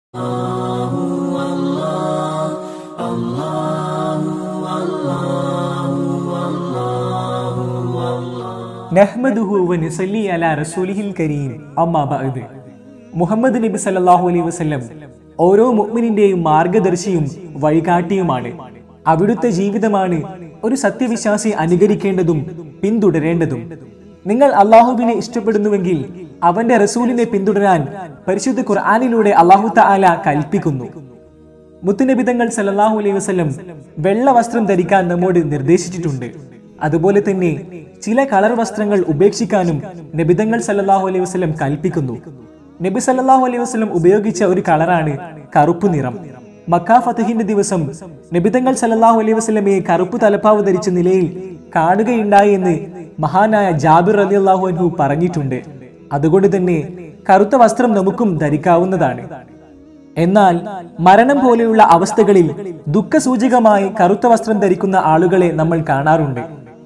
നഹ്മദുഹു വ നസല്ലി അലാ റസൂലിഹിൽ കരീം അമ്മാ ബഅദ് മുഹമ്മദ് നബി സല്ലല്ലാഹു അലൈഹി വസല്ലം ഓരോ മുഅ്മിനിന്റെയും മാർഗദർശിയും വഴികാട്ടിയുമാണ് അവിടുത്തെ ജീവിതമാണ് ഒരു സത്യവിശ്വാസി അനുകരിക്കേണ്ടതും പിന്തുടരേണ്ടതും നിങ്ങൾ അള്ളാഹുവിനെ ഇഷ്ടപ്പെടുന്നുവെങ്കിൽ അവന്റെ റസൂലിനെ പിന്തുടരാൻ പരിശുദ്ധ ഖുർആനിലൂടെ അള്ളാഹു തആല കൽപ്പിക്കുന്നു മുത്തുനബിതങ്ങൾ സല്ലല്ലാഹു അലൈഹി വസല്ലം വെള്ള വസ്ത്രം ധരിക്കാൻ നമ്മോട് നിർദ്ദേശിച്ചിട്ടുണ്ട് അതുപോലെ തന്നെ ചില കളർ വസ്ത്രങ്ങൾ ഉപേക്ഷിക്കാനും നബിതങ്ങൾ സല്ലല്ലാഹു അലൈഹി വസല്ലം കൽപ്പിക്കുന്നു നബി സല്ലല്ലാഹു അലൈഹി വസല്ലം ഉപയോഗിച്ച ഒരു കളറാണ് കറുപ്പ് നിറം മക്ക ഫതഹിന്റെ ദിവസം നബിതങ്ങൾ സല്ലല്ലാഹു അലൈഹി വസല്ലമയെ കറുപ്പ് തലപ്പാവ് ധരിച്ച നിലയിൽ കാണുകയുണ്ടായി എന്ന് മഹാനായ ജാബിർ റളിയല്ലാഹു അൻഹു പറഞ്ഞിട്ടുണ്ട് അതുകൊണ്ട് തന്നെ കറുത്ത വസ്ത്രം നമുക്കും ധരിക്കാവുന്നതാണ് എന്നാൽ മരണം പോലെയുള്ള അവസ്ഥകളിൽ ദുഃഖസൂചകമായി കറുത്ത വസ്ത്രം ധരിക്കുന്ന ആളുകളെ നമ്മൾ കാണാറുണ്ട്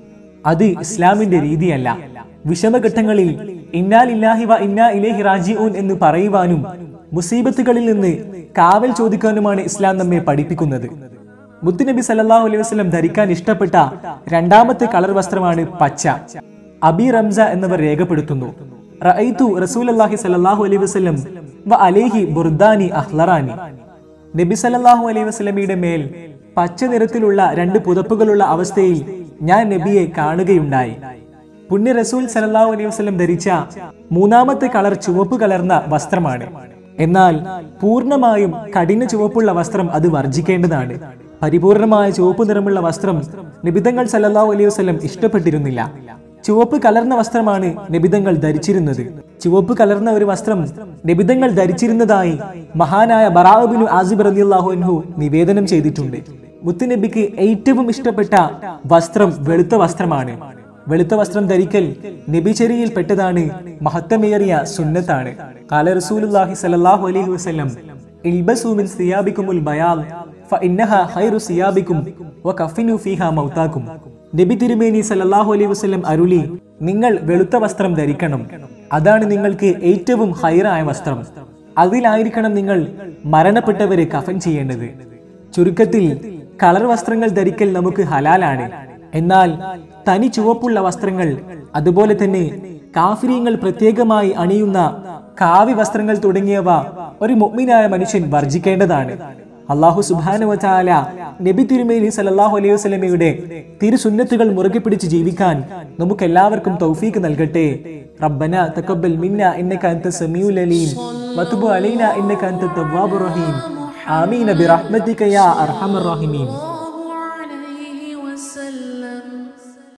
അത് ഇസ്ലാമിന്റെ രീതിയല്ല വിഷമഘട്ടങ്ങളിൽ ഇന്നാലില്ലാഹി വ ഇന്നാ ഇലേഹി റാജിഊൻ എന്ന് പറയുവാനും മുസീബത്തുകളിൽ നിന്ന് കാവൽ ചോദിക്കാനുമാണ് ഇസ്ലാം നമ്മെ പഠിപ്പിക്കുന്നത് മുത്തുനബി സല്ലല്ലാഹു അലൈഹി വസല്ലം ധരിക്കാൻ ഇഷ്ടപ്പെട്ട രണ്ടാമത്തെ കളർ വസ്ത്രമാണ് പച്ച അബി റംസ എന്നിവർ രേഖപ്പെടുത്തുന്നു റഅയ്തു റസൂലല്ലാഹി സല്ലല്ലാഹു അലൈഹി വസല്ലം വ അലൈഹി ബുർദാനി അഹ്ലറാനി നബി സല്ലല്ലാഹു അലൈഹി വസല്ലമയുടെ മേൽ പച്ച നിറത്തിലുള്ള രണ്ട് പുതപ്പുകളുള്ള അവസ്ഥയിൽ ഞാൻ നബിയെ കാണുകയുണ്ടായി പുണ്യ റസൂൽ സല്ലല്ലാഹു അലൈഹി വസല്ലം ധരിച്ച മൂന്നാമത്തെ കളർ ചുവപ്പ് കലർന്ന വസ്ത്രമാണ് എന്നാൽ പൂർണ്ണമായും കഠിന ചുവപ്പുള്ള വസ്ത്രം അത് വർജിക്കേണ്ടതാണ് പരിപൂർണമായ ചുവപ്പ് നിറമുള്ള വസ്ത്രം നിബിതങ്ങൾ സല്ലല്ലാഹു അലൈഹി വസല്ലം ഇഷ്ടപ്പെട്ടിരുന്നില്ല ചുവപ്പ് കലർന്ന വസ്ത്രമാണ് നിബിതങ്ങൾ ധരിച്ചിരുന്നത് ചുവപ്പ് കലർന്ന ഒരു വസ്ത്രം നിബിതങ്ങൾ ധരിച്ചിരുന്നതായി മഹാനായ ബറാബിനു ആസിബ് റളിയല്ലാഹു അൻഹു നിവേദനം ചെയ്തിട്ടുണ്ട് മുത്തുനബിക്ക് ഏറ്റവും ഇഷ്ടപ്പെട്ട വസ്ത്രം വെളുത്ത വസ്ത്രമാണ് വെളുത്ത വസ്ത്രം ധരിക്കൽ നബിചര്യയിൽ പെട്ടതാണ് മഹത്വമേറിയ സുന്നത്താണ് കാല റസൂലുള്ളാഹി സ്വല്ലല്ലാഹു അലൈഹി വസല്ലം ഇൽബസു മിൻ സിയാബിക്കുമുൽ ബയാൽ ഫഇന്നഹ ഖൈറു സിയാബിക്കും വകഫിനു ഫീഹാ മൗതാക്കും നബി തിരുമേനി സല്ലല്ലാഹു അലൈഹി വസല്ലം അരുളി നിങ്ങൾ വെളുത്ത വസ്ത്രം ധരിക്കണം അതാണ് നിങ്ങൾക്ക് ഏറ്റവും ഹൈറായ വസ്ത്രം അതിലായിരിക്കണം നിങ്ങൾ മരണപ്പെട്ടവരെ കഫൻ ചെയ്യേണ്ടത് ചുരുക്കത്തിൽ കളർ വസ്ത്രങ്ങൾ ധരിക്കൽ നമുക്ക് ഹലാലാണ് എന്നാൽ തനി ചുവപ്പുള്ള വസ്ത്രങ്ങൾ അതുപോലെ തന്നെ കാഫിര്യങ്ങൾ പ്രത്യേകമായി അണിയുന്ന കാവി വസ്ത്രങ്ങൾ തുടങ്ങിയവ ഒരു മുഗ്മിനായ മനുഷ്യൻ വർജിക്കേണ്ടതാണ് അള്ളാഹു സുബാനുവല നബി തിരുമേനി സല്ലല്ലാഹു അലൈഹി വസല്ലമയുടെ തിരുസുന്നത്തുകൾ മുറുകെ പിടിച്ച് ജീവിക്കാൻ നമുക്ക് എല്ലാവർക്കും തൗഫീക്ക് നൽകട്ടെ റബ്ബന തഖബ്ബൽ മിന്ന ഇന്നക അൻത സമീഉൽ അലീം വതുബ് അലൈന ഇന്നക അൻത തവ്വാബുർ റഹീം ആമീൻ ബിറഹ്മതിക യാ അർഹമർ റഹീമീൻ الله عليه وسلم